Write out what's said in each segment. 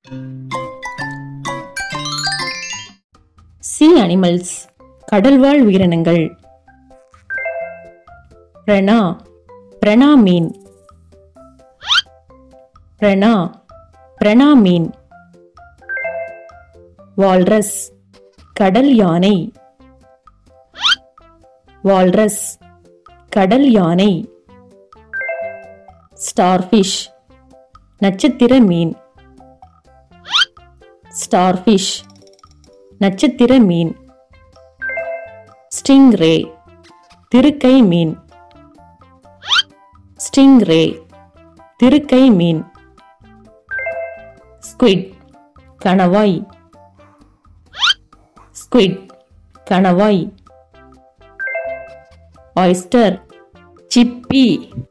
C animals கடல்வாழ் உயிரினங்கள் பிரணா பிரணா மீன் பிரணா பிரணா மீன் walrus கடல் யானை வால்ரஸ் கடல் யானை ஸ்டார்ஃபிஷ் நட்சத்திர மீன் ஸ்டார்ஃபிஷ் நட்சத்திர மீன் ஸ்டிங்ரே திருக்கை மீன் ஸ்டிங்ரே திருக்கை மீன் ஸ்குவிட் கணவாய் ஸ்குவிட் கணவாய் ஆய்ஸ்டர் சிப்பி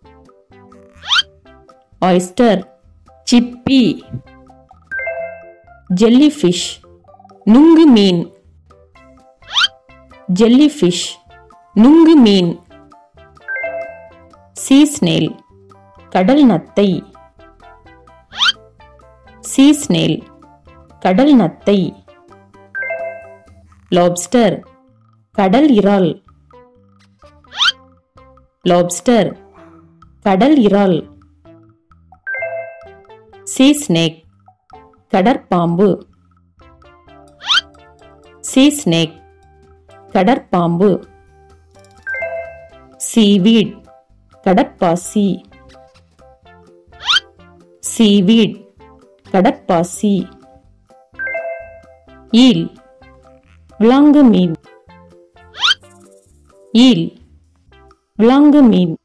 ஆய்ஸ்டர் சிப்பி ஜெல்லிஃபிஷ் நுங்கு மீன் ஜெல்லிஃபிஷ் நுங்கு மீன் சீ ஸ்னேல் கடல் நத்தை சீ ஸ்னேல் கடல் நத்தை லாப்ஸ்டர் கடல் இறால் லாப்ஸ்டர் கடல் இறால் சீ ஸ்னேக் கடற்பாம்பு சீ ஸ்னேக் கடற்பாம்பு சீவீட் கடற்பாசி சீவீட் கடற்பாசி ஈல் விலாங்கு மீன் ஈல் விலாங்கு மீன்